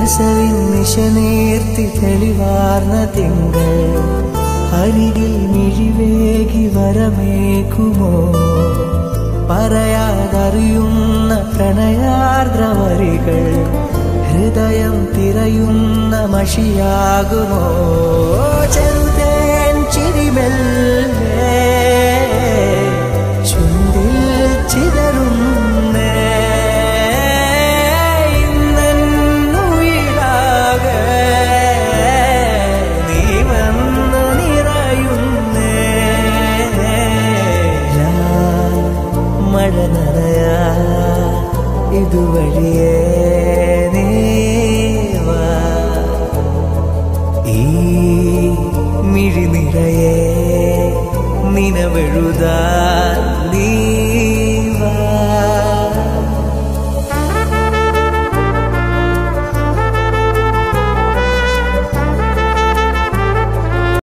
വേസവിൻ നിശനീർത്തി തെളിവാർന്ന തിങ്കൾ അരികിൽ മിഴിവേകി വരമേക്കുമോ പറയാതറിയുന്ന പ്രണയാർദ്രവരികൾ ഹൃദയം തിരയുന്ന മഷിയാകുമോ ചെറുതേൻ ചിരിമെല്ലേ ചുണ്ടിൽ ചിതറുന്നേ ഇന്നുയിരാകെ നീ വന്നു നിറയുന്നേ ലാ, മഴ നനയാ ഇതുവഴിയേ നീ വാ ഈ മിഴി നിറയെ നിനവെഴുതാൻ നീ